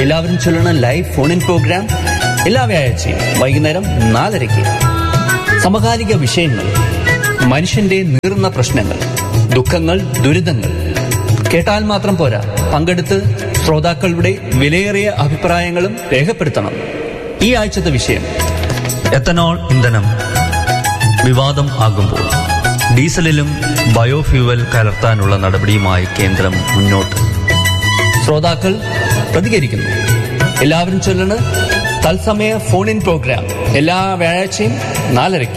എല്ലാവരും ചൊല്ലണ live phone in programme എല്ലാ വ്യാഴാഴ്ചയും വൈകുന്നേരം നാലരയ്ക്ക് സമകാലിക വിഷയങ്ങൾ മനുഷ്യന്റെ നീറുന്ന പ്രശ്നങ്ങൾ ദുഃഖങ്ങൾ ദുരിതങ്ങൾ കേട്ടാൽ മാത്രം പോരാ പങ്കെടുത്ത് ശ്രോതാക്കളുടെ വിലയേറിയ അഭിപ്രായങ്ങളും രേഖപ്പെടുത്തണം ഈ ആഴ്ചത്തെ വിഷയം എത്തനോൾ ഇന്ധനം വിവാദം ആകുമ്പോൾ ഡീസലിലും ബയോഫ്യൂവൽ കലർത്താനുള്ള നടപടിയുമായി കേന്ദ്രം മുന്നോട്ട് ശ്രോതാക്കൾ പ്രതികരിക്കുന്നു എല്ലാവരും ചൊല്ലണ് തത്സമയ ഫോൺ ഇൻ പ്രോഗ്രാം എല്ലാ വ്യാഴാഴ്ചയും നാലരയ്ക്ക്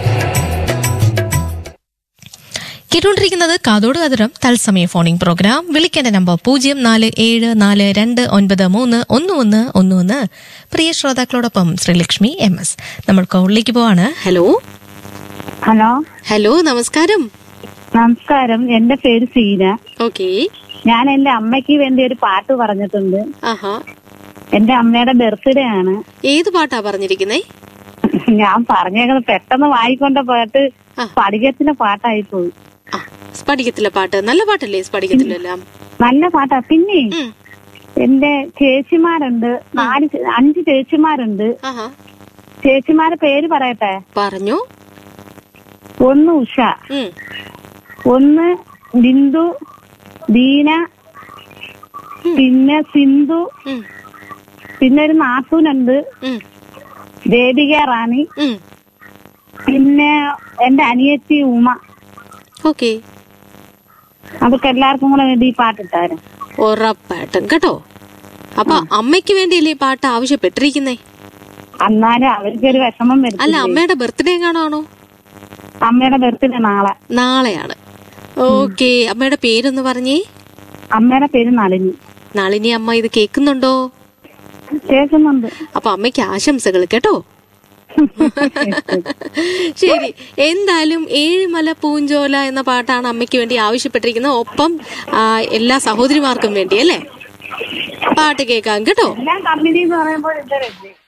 കേട്ടുകൊണ്ടിരിക്കുന്നത് കാതോട് കതിരം തത്സമയ ഫോണിംഗ് പ്രോഗ്രാം വിളിക്കേണ്ട നമ്പർ പൂജ്യം നാല് ഏഴ് നാല് രണ്ട് ഒൻപത് മൂന്ന് ഒന്ന് ഒന്ന് ഒന്ന് ഒന്ന് പ്രിയ ശ്രോതാക്കളോടൊപ്പം ശ്രീലക്ഷ്മി എം എസ് നമ്മൾ കോളിലേക്ക് പോവാണ് ഹലോ ഹലോ ഹലോ നമസ്കാരം നമസ്കാരം എന്റെ പേര് സീന ഓക്കെ ഞാൻ എന്റെ അമ്മയ്ക്ക് വേണ്ടി ഒരു പാട്ട് പറഞ്ഞിട്ടുണ്ട് ആഹാ എന്റെ അമ്മയുടെ ബർത്ത്ഡേ ആണ് ഏത് പാട്ടാ പറഞ്ഞിരിക്കുന്നേ ഞാൻ പറഞ്ഞേക്കുന്നത് പെട്ടെന്ന് വായിക്കൊണ്ട പാട്ട് ആ. സ്പടികത്തിന്റെ പാട്ടായി പോയി ആ സ്ഫടികത്തിലെ പാട്ട് നല്ല പാട്ടല്ലേ സ്ഫടികത്തിലെല്ലാം നല്ല പാട്ടാ പിന്നെ ഉം. എന്റെ ചേച്ചിമാരുണ്ട് നാല് ചേ- അഞ്ച് ചേച്ചിമാരുണ്ട് ആഹാ ചേച്ചിമാരെ പേര് പറയട്ടെ പറഞ്ഞു ഒന്ന് ഉഷ ഉം. ഒന്ന് ബിന്ദു ദീന പിന്നെ സിന്ധു ഉം. പിന്നെ ഒരു നാത്തൂനുണ്ട് ഉം. ദേവിക റാണി ഉം. പിന്നെ എന്റെ അനിയത്തി ഉമ ഓക്കെ അതൊക്കെ എല്ലാവർക്കും കൂടെ വേണ്ടി ഈ പാട്ടിട്ടായിരുന്നു ഉറപ്പായിട്ടും കേട്ടോ അപ്പൊ അമ്മയ്ക്ക് വേണ്ടിയല്ലേ ഈ പാട്ട് ആവശ്യപ്പെട്ടിരിക്കുന്നേ എന്നാലും അവർക്കൊരു വിഷമം വരും അല്ല അമ്മയുടെ ബർത്ത്ഡേ കാണാണോ അമ്മയുടെ ബർത്ത്ഡേ നാളെ നാളെയാണ് ഓക്കെ അമ്മയുടെ പേരൊന്ന് പറഞ്ഞേ അമ്മയുടെ പേര് നളിനി നാളിനി അമ്മ ഇത് കേൾക്കുന്നുണ്ടോ കേൾക്കുന്നുണ്ട് അപ്പൊ അമ്മയ്ക്ക് ആശംസകൾ കേട്ടോ ശരി എന്തായാലും ഏഴുമല പൂഞ്ചോല എന്ന പാട്ടാണ് അമ്മയ്ക്ക് വേണ്ടി ആവശ്യപ്പെട്ടിരിക്കുന്നത് ഒപ്പം ആ, എല്ലാ സഹോദരിമാർക്കും വേണ്ടി അല്ലേ പാട്ട് കേൾക്കാം കേട്ടോ എല്ലാം കമ്പനി എന്ന് പറയുമ്പോൾ എന്താ